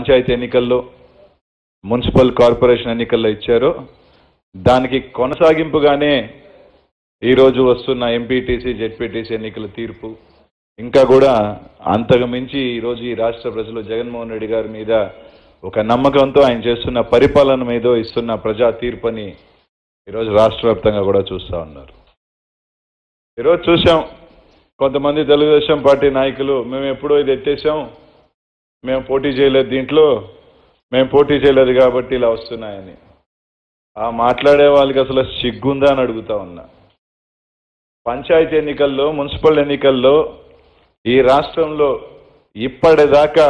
పంచాయతీ ఎన్నికల్లో municipal corporation ఎన్నికల్లో ఇచ్చారో దానికి కొనసాగింపుగానే ఈరోజు వస్తున్న ఎంపీటీసీ జెడ్పీటీసీ ఎన్నికల తీర్పు ఇంకా కూడా అంతకు మించి ఈరోజు ఈ రాష్ట్ర ప్రజలు జగన్మోహన్ రెడ్డి గారి మీద ఒక నమ్మకంతో ఆయన చేస్తున్న పరిపాలన మీద ఇస్తున్న ప్రజా తీర్పుని ఈరోజు రాష్ట్ర వ్యాప్తంగా కూడా చూస్తూ ఉన్నారు ఈరోజు చూసాం కొంతమంది తెలుగుదేశం పార్టీ నాయకులు మేము ఎప్పుడో ఇది ఎత్తేసాం మేము పోటీ చేయలేదు దీంట్లో మేము పోటీ చేయలేదు కాబట్టి ఇలా వస్తున్నాయని ఆ మాట్లాడే వాళ్ళకి అసలు సిగ్గుందా అని అడుగుతా ఉన్నా పంచాయతీ ఎన్నికల్లో మున్సిపల్ ఎన్నికల్లో ఈ రాష్ట్రంలో ఇప్పటిదాకా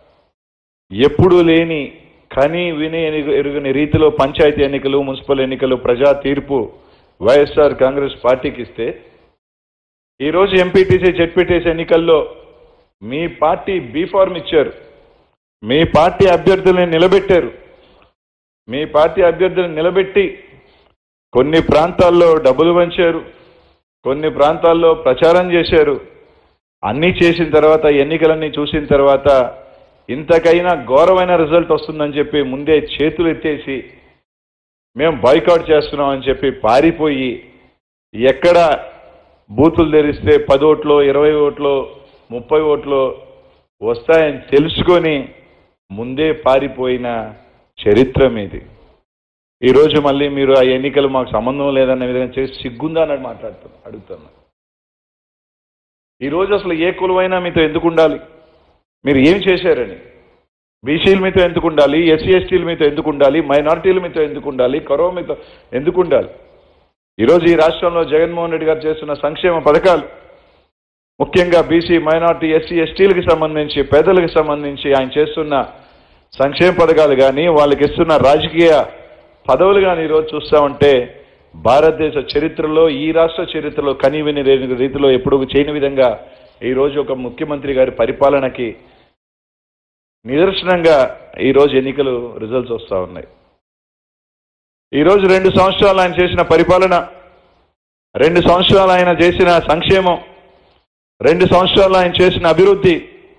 ఎప్పుడూ లేని కని విని ఎరుగు- ఎరుగని రీతిలో పంచాయతీ ఎన్నికలు మున్సిపల్ ఎన్నికలు ప్రజా తీర్పు వైఎస్ఆర్ కాంగ్రెస్ పార్టీకి ఇస్తే ఈరోజు ఎంపీటీసీ జెడ్పీటీసీ ఎన్నికల్లో మీ పార్టీ బీఫార్మ్ ఇచ్చారు మీ పార్టీ అభ్యర్థుల్ని నిలబెట్టారు మీ పార్టీ అభ్యర్థులను నిలబెట్టి కొన్ని ప్రాంతాల్లో డబ్బులు పంచారు కొన్ని ప్రాంతాల్లో ప్రచారం చేశారు అన్నీ చేసిన తర్వాత ఎన్నికలన్నీ చూసిన తర్వాత ఇంతకైనా ఘోరమైన రిజల్ట్ వస్తుందని చెప్పి ముందే చేతులు ఎత్తేసి మేము బాయ్కాట్ చేస్తున్నాం అని చెప్పి పారిపోయి ఎక్కడ బూతులు తెరిస్తే పది ఓట్లో ఇరవై ఓట్లో ముప్పై ఓట్లో వస్తాయని తెలుసుకొని ముందే పారిపోయిన చరిత్ర మీది ఈరోజు మళ్ళీ మీరు ఆ ఎన్నికలు మాకు సంబంధం లేదన్న విధంగా చేసి సిగ్గుందా అని మాట్లాడుతున్నా అడుగుతున్నా ఈరోజు అసలు ఏ కులమైనా మీతో ఎందుకు ఉండాలి మీరు ఏం చేశారని బీసీలు మీతో ఎందుకు ఉండాలి ఎస్సీ ఎస్టీలు మీతో ఎందుకు ఉండాలి మైనారిటీలు మీతో ఎందుకు ఉండాలి కరో మీతో ఎందుకు ఉండాలి ఈరోజు ఈ రాష్ట్రంలో జగన్మోహన్ రెడ్డి గారు చేస్తున్న సంక్షేమ పథకాలు ముఖ్యంగా బీసీ మైనార్టీ ఎస్సీ ఎస్టీలకు సంబంధించి పేదలకు సంబంధించి ఆయన చేస్తున్న సంక్షేమ పథకాలు కానీ వాళ్ళకి ఇస్తున్న రాజకీయ పదవులు కానీ ఈరోజు చూస్తా ఉంటే భారతదేశ చరిత్రలో ఈ రాష్ట్ర చరిత్రలో కనీవిని లేని రీతిలో ఎప్పుడు చేయని విధంగా ఈరోజు ఒక ముఖ్యమంత్రి గారి పరిపాలనకి నిదర్శనంగా ఈరోజు ఎన్నికలు రిజల్ట్స్ వస్తూ ఉన్నాయి ఈరోజు రెండు సంవత్సరాలు ఆయన చేసిన పరిపాలన రెండు సంవత్సరాలు ఆయన చేసిన సంక్షేమం రెండు సంవత్సరాలు ఆయన చేసిన అభివృద్ధి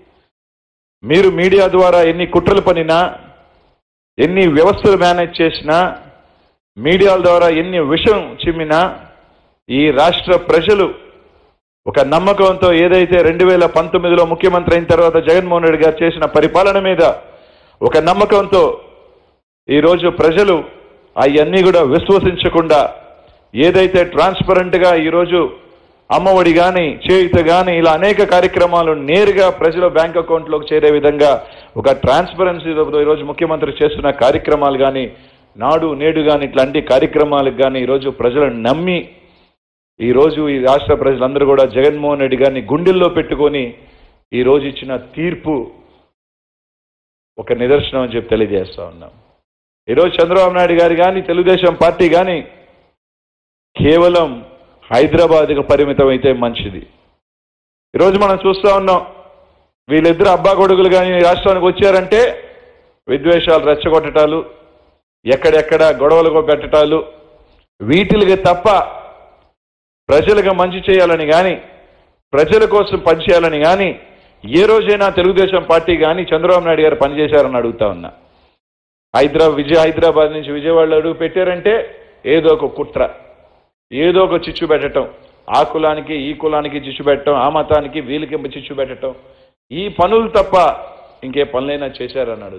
మీరు మీడియా ద్వారా ఎన్ని కుట్రలు పనినా ఎన్ని వ్యవస్థలు మేనేజ్ చేసినా మీడియాల ద్వారా ఎన్ని విషం చిమ్మినా ఈ రాష్ట్ర ప్రజలు ఒక నమ్మకంతో ఏదైతే రెండు వేల పంతొమ్మిదిలో ముఖ్యమంత్రి అయిన తర్వాత జగన్మోహన్ రెడ్డి గారు చేసిన పరిపాలన మీద ఒక నమ్మకంతో ఈరోజు ప్రజలు అవన్నీ కూడా విశ్వసించకుండా ఏదైతే ట్రాన్స్పరెంట్గా ఈరోజు అమ్మఒడి కానీ చేయుత కానీ ఇలా అనేక కార్యక్రమాలు నేరుగా ప్రజల బ్యాంక్ అకౌంట్లోకి చేరే విధంగా ఒక ట్రాన్స్పరెన్సీతో ఈరోజు ముఖ్యమంత్రి చేస్తున్న కార్యక్రమాలు కానీ నాడు నేడు కానీ ఇట్లాంటి కార్యక్రమాలకు కానీ ఈరోజు ప్రజలు నమ్మి ఈరోజు ఈ రాష్ట్ర ప్రజలందరూ కూడా జగన్మోహన్ రెడ్డి గారిని గుండెల్లో పెట్టుకొని ఈ రోజు ఇచ్చిన తీర్పు ఒక నిదర్శనం అని చెప్పి తెలియజేస్తా ఉన్నాం ఈరోజు చంద్రబాబు నాయుడు గారు కానీ తెలుగుదేశం పార్టీ కానీ కేవలం హైదరాబాద్కు పరిమితం అయితే మంచిది ఈరోజు మనం చూస్తా ఉన్నాం వీళ్ళిద్దరు అబ్బా కొడుకులు కానీ ఈ రాష్ట్రానికి వచ్చారంటే విద్వేషాలు రెచ్చగొట్టటాలు ఎక్కడెక్కడ గొడవలు పెట్టటాలు వీటికి తప్ప ప్రజలకు మంచి చేయాలని కానీ ప్రజల కోసం పనిచేయాలని కానీ ఏ రోజైనా తెలుగుదేశం పార్టీ కానీ చంద్రబాబు నాయుడు గారు పనిచేశారని అడుగుతా ఉన్నా హైదరాబాద్ విజయ హైదరాబాద్ నుంచి విజయవాడలో అడుగు పెట్టారంటే ఏదో ఒక కుట్ర ఏదో ఒక చిచ్చు పెట్టడం ఆ కులానికి ఈ కులానికి చిచ్చు పెట్టడం ఆ మతానికి వీళ్ళకి చిచ్చు పెట్టడం ఈ పనులు తప్ప ఇంకే పనులైనా చేశారన్నాడు